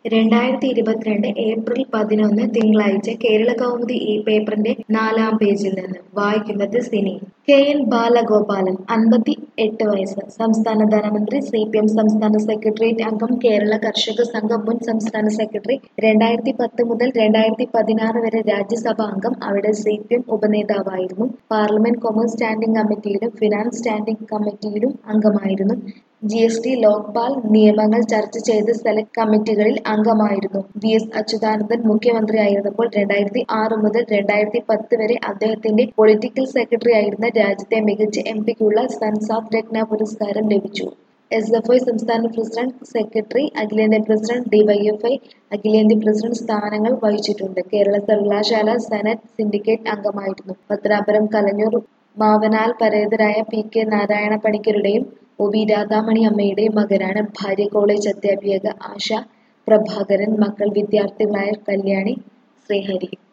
രണ്ടായിരത്തി ഇരുപത്തിരണ്ട് ഏപ്രിൽ പതിനൊന്ന് തിങ്കളാഴ്ച കേരള കൗമുദി ഈ പേപ്പറിന്റെ നാലാം പേജിൽ നിന്ന് വായിക്കുന്നത് സിനി കെ എൻ ബാലഗോപാലൻ അൻപത്തി എട്ട് വയസ്സ് സംസ്ഥാന ധനമന്ത്രി സി പി എം സംസ്ഥാന സെക്രട്ടേറിയറ്റ് അംഗം കേരള കർഷക സംഘം മുൻ സംസ്ഥാന സെക്രട്ടറി രണ്ടായിരത്തി പത്ത് മുതൽ രണ്ടായിരത്തി പതിനാറ് വരെ രാജ്യസഭാ അംഗം അവിടെ സി പി എം ഉപനേതാവായിരുന്നു പാർലമെന്റ് കൊമേഴ്സ് സ്റ്റാൻഡിംഗ് കമ്മിറ്റിയിലും ഫിനാൻസ് സ്റ്റാൻഡിംഗ് കമ്മിറ്റിയിലും അംഗമായിരുന്നു ജി എസ് ടി ലോക്പാൽ നിയമങ്ങൾ ചർച്ച ചെയ്ത് സെലക്ട് കമ്മിറ്റികളിൽ അംഗമായിരുന്നു വി എസ് അച്യുതാനന്ദൻ മുഖ്യമന്ത്രിയായിരുന്നപ്പോൾ രണ്ടായിരത്തി ആറ് മുതൽ രണ്ടായിരത്തി പത്ത് വരെ അദ്ദേഹത്തിന്റെ പൊളിറ്റിക്കൽ സെക്രട്ടറി ആയിരുന്ന രാജ്യത്തെ മികച്ച എം പിക്കുള്ള സൻസാബ് രത്ന പുരസ്കാരം ലഭിച്ചു എസ് എഫ് ഐ സംസ്ഥാന പ്രസിഡന്റ് സെക്രട്ടറി അഖിലേന്ത്യാ പ്രസിഡന്റ് ഡിവൈഎഫ്ഐ അഖിലേന്ത്യാ പ്രസിഡന്റ് സ്ഥാനങ്ങൾ വഹിച്ചിട്ടുണ്ട് കേരള സർവകലാശാല സെനറ്റ് സിൻഡിക്കേറ്റ് അംഗമായിരുന്നു പത്രാപുരം കലഞ്ഞൂർ മാവനാൽ പരേതരായ പി കെ നാരായണ പണിക്കരുടെയും ഒ വി രാധാമണി അമ്മയുടെയും മകനാണ് ഭാര്യ കോളേജ് അധ്യാപിക ആശ പ്രഭാകരൻ മക്കൾ വിദ്യാർത്ഥികളായ കല്യാണി ശ്രീഹരി